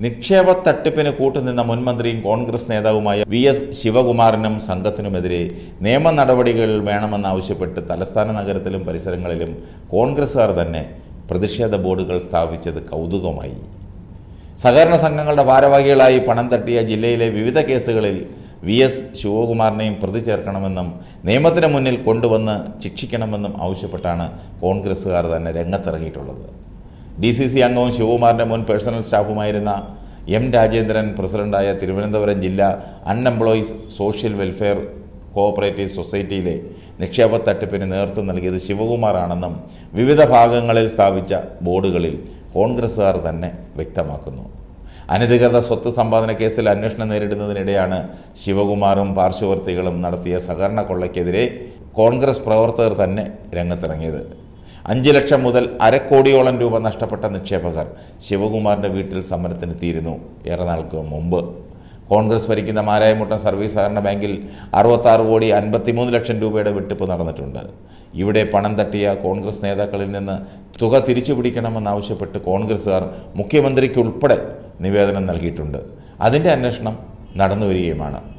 നിക്ഷേപ തട്ടിപ്പിന് കൂട്ടുനിന്ന മുൻമന്ത്രിയും കോൺഗ്രസ് നേതാവുമായ വി എസ് ശിവകുമാറിനും സംഘത്തിനുമെതിരെ നിയമ നടപടികൾ വേണമെന്നാവശ്യപ്പെട്ട് തലസ്ഥാന നഗരത്തിലും പരിസരങ്ങളിലും കോൺഗ്രസ്സുകാർ തന്നെ പ്രതിഷേധ ബോർഡുകൾ സ്ഥാപിച്ചത് കൗതുകമായി സഹകരണ സംഘങ്ങളുടെ ഭാരവാഹികളായി പണം തട്ടിയ ജില്ലയിലെ വിവിധ കേസുകളിൽ വി എസ് ശിവകുമാറിനെയും പ്രതി ചേർക്കണമെന്നും നിയമത്തിന് മുന്നിൽ കൊണ്ടുവന്ന് ശിക്ഷിക്കണമെന്നും ആവശ്യപ്പെട്ടാണ് കോൺഗ്രസ്സുകാർ തന്നെ രംഗത്തിറങ്ങിയിട്ടുള്ളത് ഡി സി സി അംഗവും ശിവകുമാറിൻ്റെ മുൻ പേഴ്സണൽ സ്റ്റാഫുമായിരുന്ന എം രാജേന്ദ്രൻ പ്രസിഡന്റായ തിരുവനന്തപുരം ജില്ലാ അൺഎംപ്ലോയീസ് സോഷ്യൽ വെൽഫെയർ കോഓപ്പറേറ്റീവ് സൊസൈറ്റിയിലെ നിക്ഷേപ തട്ടിപ്പിന് നേതൃത്വം നൽകിയത് ശിവകുമാറാണെന്നും വിവിധ ഭാഗങ്ങളിൽ സ്ഥാപിച്ച ബോർഡുകളിൽ കോൺഗ്രസ്സുകാർ തന്നെ വ്യക്തമാക്കുന്നു അനധികൃത സ്വത്ത് സമ്പാദന കേസിൽ അന്വേഷണം നേരിടുന്നതിനിടെയാണ് ശിവകുമാറും പാർശ്വവർത്തികളും നടത്തിയ സഹകരണ കൊള്ളയ്ക്കെതിരെ കോൺഗ്രസ് പ്രവർത്തകർ തന്നെ രംഗത്തിറങ്ങിയത് അഞ്ച് ലക്ഷം മുതൽ അരക്കോടിയോളം രൂപ നഷ്ടപ്പെട്ട നിക്ഷേപകർ ശിവകുമാറിൻ്റെ വീട്ടിൽ സമരത്തിനെത്തിയിരുന്നു ഏറെ നാൾക്ക് മുമ്പ് കോൺഗ്രസ് ഭരിക്കുന്ന മാരായമുട്ടം സർവീസ് സഹകരണ ബാങ്കിൽ അറുപത്താറ് കോടി അൻപത്തിമൂന്ന് ലക്ഷം രൂപയുടെ വെട്ടിപ്പ് നടന്നിട്ടുണ്ട് ഇവിടെ പണം തട്ടിയ കോൺഗ്രസ് നേതാക്കളിൽ നിന്ന് തുക തിരിച്ചു പിടിക്കണമെന്നാവശ്യപ്പെട്ട് കോൺഗ്രസ്സുകാർ മുഖ്യമന്ത്രിക്കുൾപ്പെടെ നിവേദനം നൽകിയിട്ടുണ്ട് അതിൻ്റെ അന്വേഷണം നടന്നു വരികയുമാണ്